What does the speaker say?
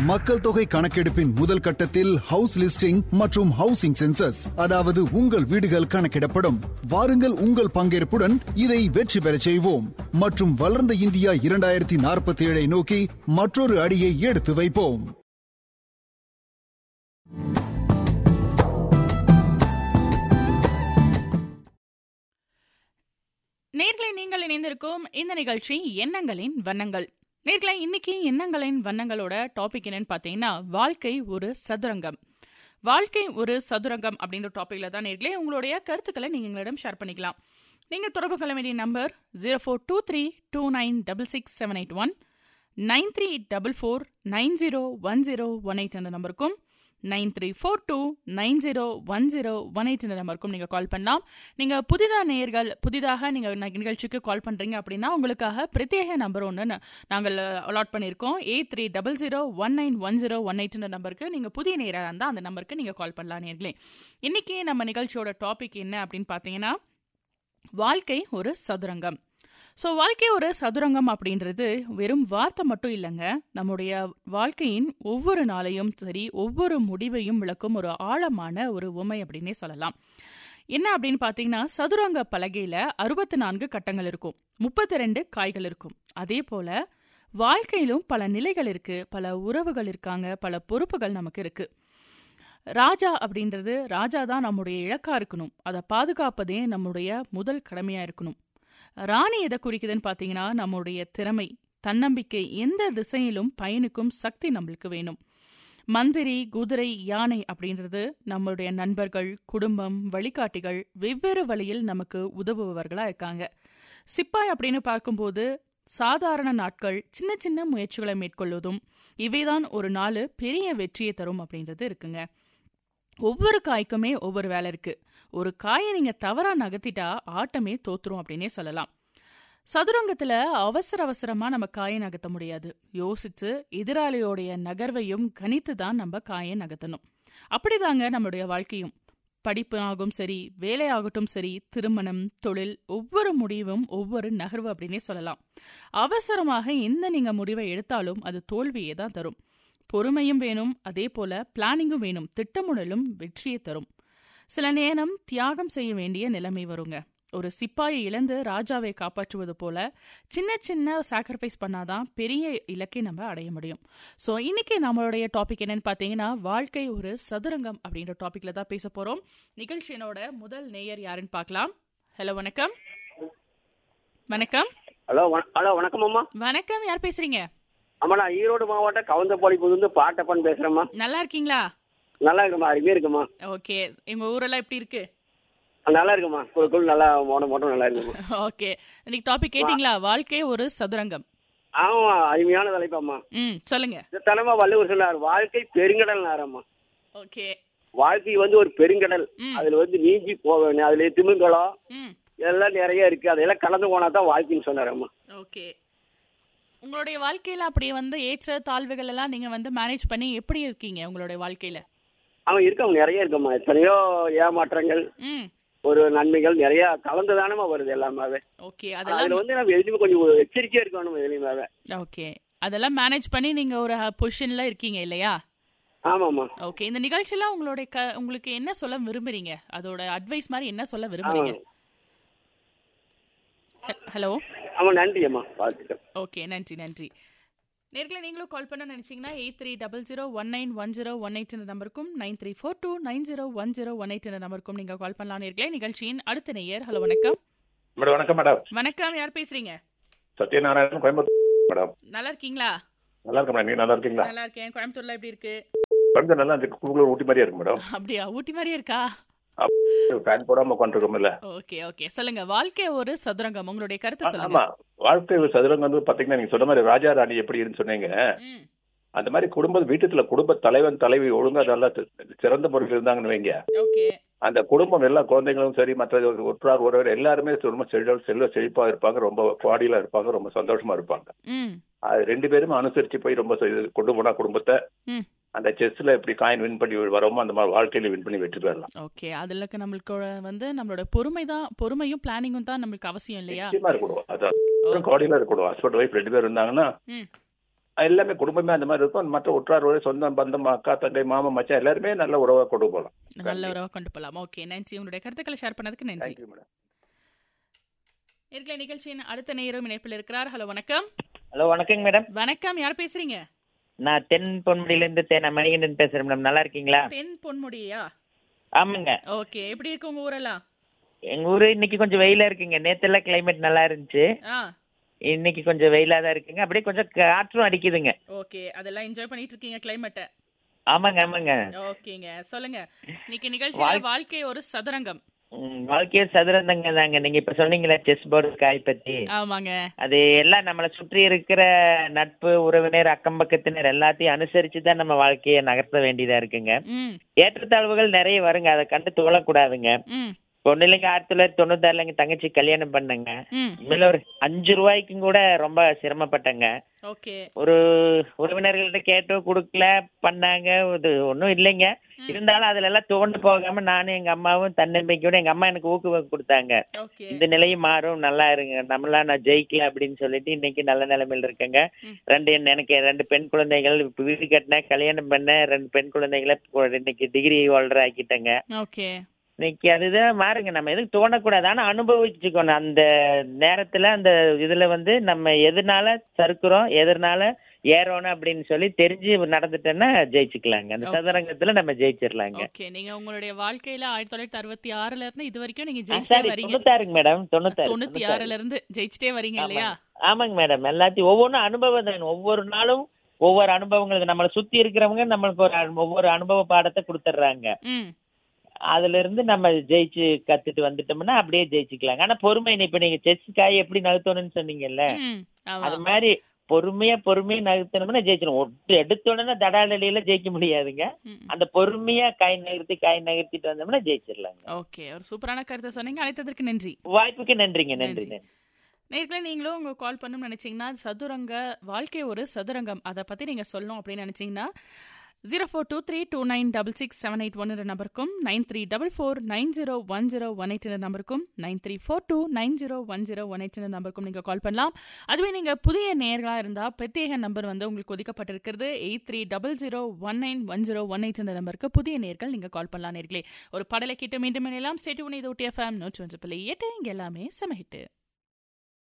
மக்கள் தொகை கணக்கெடுப்பின் முதல் கட்டத்தில் ஹவுஸ் லிஸ்டிங் மற்றும் ஹவுசிங் சென்சஸ் அதாவது உங்கள் வீடுகள் கணக்கிடப்படும் வாருங்கள் உங்கள் பங்கேற்புடன் இதை வெற்றி பெறச் செய்வோம் மற்றும் வளர்ந்த இந்தியா இரண்டாயிரத்தி நாற்பத்தி ஏழை நோக்கி மற்றொரு அடியை எடுத்து வைப்போம் நேர்களை நீங்கள் இணைந்திருக்கும் இந்த நிகழ்ச்சி எண்ணங்களின் வண்ணங்கள் நேர்களை இன்னைக்கு எண்ணங்களின் வண்ணங்களோட டாபிக் என்னன்னு பார்த்தீங்கன்னா வாழ்க்கை ஒரு சதுரங்கம் வாழ்க்கை ஒரு சதுரங்கம் அப்படின்ற டாபிக்ல தான் நேர்களே உங்களுடைய கருத்துக்களை நீங்கள் எங்களிடம் ஷேர் பண்ணிக்கலாம் நீங்கள் தொடர்பு கொள்ள வேண்டிய number zero four two three two nine double six seven eight one nine three double four nine zero one zero one eight என்ற நம்பருக்கும் nine three four two nine zero one zero one eight என்ற நம்பருக்கும் நீங்கள் கால் பண்ணலாம் நீங்கள் புதிதாக நேயர்கள் புதிதாக நீங்கள் நிகழ்ச்சிக்கு கால் பண்ணுறீங்க அப்படின்னா உங்களுக்காக பிரத்யேக நம்பர் ஒன்று நாங்கள் அலாட் பண்ணியிருக்கோம் eight three double zero one nine one zero one எயிட்ன்ற நம்பருக்கு நீங்கள் புதிய நேராக இருந்தால் அந்த நம்பருக்கு நீங்கள் கால் பண்ணலாம் நேர்களே இன்றைக்கி நம்ம நிகழ்ச்சியோட டாபிக் என்ன அப்படின்னு பார்த்தீங்கன்னா வாழ்க்கை ஒரு சதுரங்கம் ஸோ வாழ்க்கை ஒரு சதுரங்கம் அப்படின்றது வெறும் வார்த்தை மட்டும் இல்லைங்க நம்முடைய வாழ்க்கையின் ஒவ்வொரு நாளையும் சரி ஒவ்வொரு முடிவையும் விளக்கும் ஒரு ஆழமான ஒரு உமை அப்படின்னே சொல்லலாம் என்ன அப்படின்னு பார்த்தீங்கன்னா சதுரங்க பலகையில் அறுபத்தி நான்கு கட்டங்கள் இருக்கும் முப்பத்தி ரெண்டு காய்கள் இருக்கும் அதே போல வாழ்க்கையிலும் பல நிலைகள் இருக்கு பல உறவுகள் இருக்காங்க பல பொறுப்புகள் நமக்கு இருக்கு ராஜா அப்படின்றது ராஜா தான் நம்முடைய இலக்கா இருக்கணும் அதை பாதுகாப்பதே நம்முடைய முதல் கடமையா இருக்கணும் ராணி எதை குறிக்குதுன்னு பார்த்தீங்கன்னா நம்முடைய திறமை தன்னம்பிக்கை எந்த திசையிலும் பயணிக்கும் சக்தி நம்மளுக்கு வேணும் மந்திரி குதிரை யானை அப்படின்றது நம்மளுடைய நண்பர்கள் குடும்பம் வழிகாட்டிகள் வெவ்வேறு வழியில் நமக்கு உதவுபவர்களாக இருக்காங்க சிப்பாய் அப்படின்னு பார்க்கும்போது சாதாரண நாட்கள் சின்ன சின்ன முயற்சிகளை மேற்கொள்வதும் இவைதான் ஒரு நாள் பெரிய வெற்றியை தரும் அப்படின்றது இருக்குங்க ஒவ்வொரு காய்க்குமே ஒவ்வொரு வேலை இருக்கு ஒரு காயை நீங்க தவறா நகர்த்திட்டா ஆட்டமே தோத்துரும் அப்படின்னே சொல்லலாம் சதுரங்கத்துல அவசர அவசரமா நம்ம காயை நகர்த்த முடியாது யோசிச்சு எதிராளியோடைய நகர்வையும் கணித்து தான் நம்ம காயை நகர்த்தணும் அப்படிதாங்க நம்மளுடைய வாழ்க்கையும் படிப்பு ஆகும் சரி வேலையாகட்டும் சரி திருமணம் தொழில் ஒவ்வொரு முடிவும் ஒவ்வொரு நகர்வு அப்படின்னே சொல்லலாம் அவசரமாக எந்த நீங்க முடிவை எடுத்தாலும் அது தோல்வியே தான் தரும் பொறுமையும் வேணும் அதே போல பிளானிங்கும் வேணும் திட்டமிடலும் வெற்றியை தரும் சில நேரம் தியாகம் செய்ய வேண்டிய நிலைமை வருங்க ஒரு சிப்பாயை இழந்து ராஜாவை காப்பாற்றுவது போல சின்ன சின்ன சாக்ரிஃபைஸ் பண்ணாதான் பெரிய இலக்கை நம்ம அடைய முடியும் ஸோ இன்னைக்கு நம்மளுடைய டாபிக் என்னன்னு பார்த்தீங்கன்னா வாழ்க்கை ஒரு சதுரங்கம் அப்படின்ற டாபிக்ல தான் பேச போறோம் நிகழ்ச்சியினோட முதல் நேயர் யாருன்னு பார்க்கலாம் ஹலோ வணக்கம் வணக்கம் ஹலோ வண- ஹலோ வணக்கம் அம்மா வணக்கம் யார் பேசுறீங்க அம்மா நான் ஈரோடு மாவட்டம் கவுந்தப்பாடி புதுந்து பாட்டப்பன் பேசுறேம்மா நல்லா இருக்கீங்களா நல்லா இருக்குமா அருமையா இருக்குமா ஓகே எங்க ஊரெல்லாம் எப்படி இருக்கு நல்லா இருக்குமா குழு குழு நல்லா மோட மோட்டம் நல்லா இருக்குமா ஓகே இன்னைக்கு டாபிக் கேட்டிங்களா வாழ்க்கை ஒரு சதுரங்கம் ஆமா அருமையான தலைப்பாம்மா ம் சொல்லுங்க இந்த தலைமா வள்ளுவர் சொன்னார் வாழ்க்கை பெருங்கடல் நேரம்மா ஓகே வாழ்க்கை வந்து ஒரு பெருங்கடல் ம். அதுல வந்து நீஞ்சி போக வேணும் அதுல திமிங்கலம் ம் இதெல்லாம் நிறைய இருக்கு அதெல்லாம் கலந்து போனா தான் வாழ்க்கைன்னு சொன்னாரம்மா ஓகே உங்களுடைய வாழ்க்கையில அப்படி வந்து ஏற்ற தாழ்வுகள் எல்லாம் நீங்க வந்து மேனேஜ் பண்ணி எப்படி இருக்கீங்க உங்களுடைய வாழ்க்கையில அவன் இருக்காங்க நிறைய இருக்குமா எத்தனையோ ஏமாற்றங்கள் ம் ஒரு நன்மைகள் நிறைய கலந்துதானமா வருது எல்லாமே ஓகே அதுல அதெல்லாம் வந்து நம்ம எதுவுமே கொஞ்சம் எச்சரிக்கையா இருக்கணும் எதுலையுமே ஓகே அதெல்லாம் மேனேஜ் பண்ணி நீங்க ஒரு பொசிஷன்ல இருக்கீங்க இல்லையா ஆமாம்மா ஓகே இந்த நிகழ்ச்சியில உங்களுடைய க உங்களுக்கு என்ன சொல்ல விரும்புறீங்க அதோட அட்வைஸ் மாதிரி என்ன சொல்ல விரும்புறீங்க ஹலோ ஆமா நன்றி அம்மா பார்த்துட்டேன் ஓகே நன்றி நன்றி நேர்களை நீங்களும் கால் பண்ண நினைச்சீங்கன்னா eight three double zero one nine one zero one eight என்ற நம்பருக்கும் nine three four two nine zero one zero one eight என்ற நம்பருக்கும் நீங்கள் கால் பண்ணலாம் நேர்களே நிகழ்ச்சியின் அடுத்த நேயர் ஹலோ வணக்கம் மேடம் வணக்கம் மேடம் வணக்கம் யார் பேசுறீங்க சத்யநாராயணன் கோயம்புத்தூர் மேடம் நல்லா இருக்கீங்களா நல்லா இருக்கேன் மேடம் நீங்க நல்லா இருக்கீங்களா நல்லா இருக்கேன் கோயம்புத்தூர்ல எப்படி இருக்கு கொஞ்சம் நல்லா இருக்கு குழுக்குள்ள ஊட்டி மாதிரியா இருக்கு மேடம் அப்படியா ஊட்டி மாதிரியே இருக்கா ஃபேன் போடாம உட்காந்துருக்கோம் இல்ல ஓகே ஓகே சொல்லுங்க வாழ்க்கை ஒரு சதுரங்கம் உங்களுடைய கருத்தை சொல்லுங்க ஆமா வாழ்க்கை ஒரு சதுரங்கம் வந்து பாத்தீங்கன்னா நீங்க சொன்ன மாதிரி ராஜா ராணி எப்படி இருந்து சொன்னீங்க ம், அந்த மாதிரி குடும்ப வீட்டுல குடும்ப தலைவன் தலைவி ஒழுங்கா நல்லா தி- சிறந்த பொருள் இருந்தாங்கன்னு வைங்க ஓகே அந்த குடும்பம் எல்லா குழந்தைங்களும் சரி மற்ற ஒற்றார் உறவர் எல்லாருமே ரொம்ப செல்வ செல்வ செழிப்பா இருப்பாங்க ரொம்ப குவாடியில இருப்பாங்க ரொம்ப சந்தோஷமா இருப்பாங்க ம் அது ரெண்டு பேரும் அனுசரிச்சு போய் ரொம்ப செ- கொண்டு போனா குடும்பத்தை ம் அந்த செஸ்ல எப்படி காயின் வின் பண்ணி வரோமோ அந்த மாதிரி வாழ்க்கையில வின் பண்ணி வெற்றி பெறலாம் ஓகே அதுல நம்மளுக்கு வந்து நம்மளோட பொறுமை தான் பொறுமையும் பிளானிங்கும் தான் நம்மளுக்கு அவசியம் இல்லையா நிச்சயமா இருக்கணும் அதான் கோடியில இருக்கணும் ஹஸ்பண்ட் ஒய்ஃப் ரெண்டு பேர் இருந்தாங்கன்னா ம் எல்லாமே குடும்பமே அந்த மாதிரி இருக்கும் மற்ற உற்றார் உறவு சொந்தம் பந்தம் அக்கா தங்கை மாமா மச்சான் எல்லாருமே நல்ல உறவா கொண்டு போகலாம் நல்ல உறவா கொண்டு போகலாம் ஓகே நன்றி உங்களுடைய கருத்துக்களை ஷேர் பண்ணதுக்கு நன்றி தேங்க்யூ மேடம் நேர்களை நிகழ்ச்சியின் அடுத்த நேரம் இணைப்பில் இருக்கிறார் ஹலோ வணக்கம் ஹலோ வணக்கங்க மேடம் வணக்கம் யார் பேசுறீங்க நான் தென் பொன்முடியிலேருந்து தேன மணிகண்டன் பேசுறேன் மேடம் நல்லா இருக்கீங்களா தென் பொன்முடியா ஆமாங்க ஓகே எப்படி இருக்கு உங்க ஊரெல்லாம் எங்க ஊரு இன்னைக்கு கொஞ்சம் வெயிலா இருக்குங்க நேத்தெல்லாம் கிளைமேட் நல்லா இருந்துச்சு ஆ இன்னைக்கு கொஞ்சம் வெயிலா தான் இருக்குங்க அப்படியே கொஞ்சம் காற்றும் அடிக்குதுங்க ஓகே அதெல்லாம் என்ஜாய் பண்ணிட்டு இருக்கீங்க கிளைமேட்டை ஆமாங்க ஆமாங்க ஓகேங்க சொல்லுங்க இன்னைக்கு நிகழ்ச்சியில வாழ்க்கை ஒரு சதுரங்கம் ம், வாழ்க்கையே சதுரந்தங்க தாங்க நீங்க இப்ப சொன்னீங்களே செஸ் போர்டு காய் பத்தி ஆமாங்க அது எல்லாம் நம்மளை சுற்றி இருக்கிற நட்பு உறவினர் அக்கம் பக்கத்தினர் எல்லாத்தையும் அனுசரிச்சு தான் நம்ம வாழ்க்கையை நகர்த்த வேண்டியதா இருக்குங்க ம் ஏற்றத்தாழ்வுகள் நிறைய வருங்க அதை கண்டு துவளக்கூடாதுங்க ம் ஒண்ணு இல்லைங்க ஆயிரத்தி தொள்ளாயிரத்தி தொண்ணூத்தாறுல எங்க தங்கச்சி கல்யாணம் பண்ணங்க ம் உண்மையில ஒரு அஞ்சு ரூபாய்க்கும் கூட ரொம்ப சிரமப்பட்டேங்க ஓகே ஒரு உறவினர்கள்ட்ட கேட்டோம் கொடுக்கல பண்ணாங்க இது ஒன்றும் இல்லைங்க இருந்தாலும் அதுல எல்லாம் தோண்டு போகாம நானும் எங்க அம்மாவும் தன்னம்பிக்கையோட எங்க அம்மா எனக்கு ஊக்குவிப்பு கொடுத்தாங்க ஓகே இந்த நிலையும் மாறும் நல்லா இருங்க நம்மளா நான் ஜெயிக்கல அப்படின்னு சொல்லிட்டு இன்னைக்கு நல்ல நிலைமையில இருக்கேங்க ம். ரெண்டு என்ன- எனக்கு ரெண்டு பெண் குழந்தைகள் இப்ப வீடு கட்டினேன் கல்யாணம் பண்ணேன் ரெண்டு பெண் குழந்தைகளை இப்போ இன்னைக்கு டிகிரி ஹோல்டர் ஆக்கிட்டேங்க ஓகே இன்னைக்கு அதுதான் மாறுங்க நம்ம எதுவும் தோணக்கூடாது ஆனா அனுபவிச்சுக்கணும் அந்த நேரத்துல அந்த இதுல வந்து நம்ம எதனால சறுக்குறோம் எதனால ஏறோணும் அப்படின்னு சொல்லி தெரிஞ்சு நடந்துட்டோன்னா ஜெயிச்சுக்கலாங்க அந்த Okay. சதுரங்கத்துல நம்ம ஜெயிச்சிடலாங்க ஓகே நீங்க உங்களுடைய வாழ்க்கையில ஆயிரத்தி தொள்ளாயிரத்தி அறுபத்தி ஆறுல இருந்து இது வரைக்கும் நீங்க ஆ, ஜெயிச்சிட்டே சாரி வரீங்க தொண்ணூத்தாறுங்க மேடம் தொண்ணூத்தாறு தொண்ணூத்தி ஆறுல இருந்து ஜெயிச்சிட்டே வரீங்க இல்லையா ஆமாங்க மேடம் எல்லாத்தையும் ஒவ்வொன்றும் அனுபவம் தான் ஒவ்வொரு நாளும் ஒவ்வொரு அனுபவங்களுக்கு நம்மளை சுத்தி இருக்கிறவங்க நம்மளுக்கு ஒரு அனு- ஒவ்வொரு அனுபவ பாடத்தை கொடுத்துட்றாங்க ம் அதுல இருந்து நம்ம ஜெயிச்சு கத்துட்டு வந்துட்டோம்னா அப்படியே ஜெயிச்சுக்கலாங்க ஆனா பொறுமை இப்ப நீங்க செஸ் காய் எப்படி நகர்த்தணும்னு சொன்னீங்கல்ல ம் ஆமா அது மாதிரி பொறுமையா பொறுமையா நகர்த்தணும்னா ஜெயிச்சிடும் ஒட்டு எடுத்த உடனே தடாலடியில ஜெயிக்க முடியாதுங்க ம். அந்த பொறுமையா காய் நகர்த்தி காய் நகர்த்திட்டு வந்தோம்னா ஜெயிச்சிடலாங்க ஓகே ஒரு சூப்பரான கருத்தை சொன்னீங்க அழைத்ததற்கு நன்றி வாய்ப்புக்கு நன்றிங்க நன்றி நன்றி. நன்றி நேர்களே நீங்களும் உங்க கால் பண்ணணும்னு நினைச்சீங்கன்னா சதுரங்க வாழ்க்கை ஒரு சதுரங்கம் அதை பத்தி நீங்க சொல்லணும் அப்படின்னு நினைச்சீங்கன்னா zero four two three two nine double six seven eight one நம்பருக்கும் nine three double four nine zero one zero one eight நம்பருக்கும் nine three four two nine zero one zero one eight நம்பருக்கும் நீங்கள் கால் பண்ணலாம் அதுவே நீங்கள் புதிய நேர்களாக இருந்தால் பிரத்யேக நம்பர் வந்து உங்களுக்கு ஒதுக்கப்பட்டிருக்கிறது eight three double zero one nine one zero one eight நம்பருக்கு புதிய நேர்கள் நீங்கள் கால் பண்ணலாம் நேர்களே ஒரு படலை கேட்டு மீண்டும் இணையலாம் ஸ்டேட் உனி இது ஒட்டி எஃப்எம் நூற்றி ஒன்று பிள்ளை எட்டு இங்கே எல்லாமே சமஹிட்டு